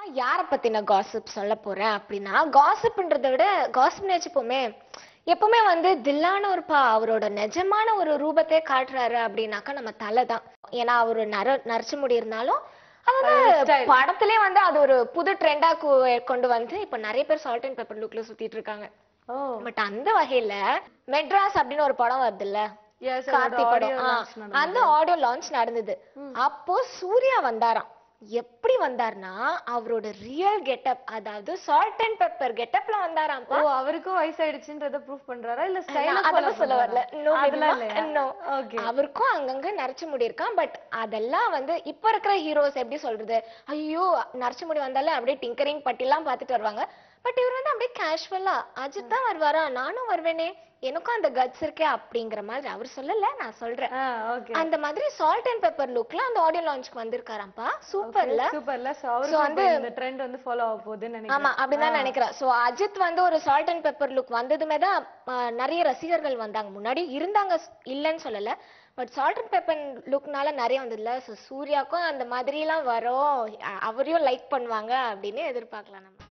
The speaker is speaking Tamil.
யார பத்தின காசிப் சொல்ல போறேன் அப்படின்னா காசிப்ன்றதை விட காசிப் வச்சுப்போமே எப்பவுமே வந்து தில்லான ஒரு பா அவரோட நிஜமான ஒரு ரூபத்தை காட்டுறாரு அப்படின்னாக்கா நம்ம தலை தான் ஏன்னா அவரு நர நரைச்சு முடி இருந்தாலும் அது வந்து படத்திலே வந்து அது ஒரு புது ட்ரெண்டா கொண்டு வந்து இப்ப நிறைய பேர் சால்ட் அண்ட் பெப்பர் லுக்ல சுத்திட்டு இருக்காங்க ஓ பட் அந்த வகையில மெட்ராஸ் அப்படின்னு ஒரு படம் வருதுல்ல எஸ் கார்த்தி படம் ஆ, அந்த ஆடியோ லான்ச் நடந்தது அப்போ சூர்யா வந்தாராம் எப்படி வந்தார்னா அவரோட ரியல் கெட்டப் அதாவது சால்ட் அண்ட் பெப்பர் கெட்டப்ல வந்தாராம் ஓ அவருக்கும் வயசாயிடுச்சுன்றத ப்ரூஃப் பண்றாரா இல்ல ஸ்டைல அதெல்லாம் சொல்ல வரல No, அதெல்லாம் விரும்பா- இல்லையா No. ஓகே அவருக்கும் அங்கங்க நரைச்சு முடி இருக்கான் பட் அதெல்லாம் வந்து இப்ப இருக்கிற ஹீரோஸ் எப்படி சொல்றது ஐயோ நரைச்சு முடி வந்தாலே அப்படியே டிங்கரிங் பட்டிலாம் பார்த்துட்டு வருவாங்க பட் இவர் வந்து அப்படியே கேஷுவலா அஜித் தான் வருவாரா நானும் வருவேனே எனக்கும் அந்த கட்ஸ் இருக்கே அப்படிங்கிற மாதிரி அவர் சொல்லல நான் சொல்றேன் ஆ ஓகே அந்த மாதிரி சால்ட் அண்ட் பெப்பர் லுக்ல அந்த ஆடியோ லான்ச்க்கு வந்திருக்காராம்ப்பா சூப்பர்ல சூப்பர்ல சோ அவருக்கு வந்து இந்த ட்ரெண்ட் வந்து ஃபாலோ ஆக போகுதுன்னு நினைக்கிறேன் ஆமா அப்படிதான் நினைக்கிறேன் சோ அஜித் வந்து ஒரு சால்ட் அண்ட் பெப்பர் லுக் வந்ததுமே தான் ஆ, நிறைய ரசிகர்கள் வந்தாங்க முன்னாடி இருந்தாங்க ஸ்- இல்லைன்னு சொல்லல பட் சால்ட் அண்ட் பெப்பர் லுக்னால நிறைய வந்ததுல ஸோ சூர்யாக்கும் அந்த மாதிரி எல்லாம் வரும் அ- அவரையும் லைக் பண்ணுவாங்க அப்படின்னு எதிர்பார்க்கலாம் நம்ம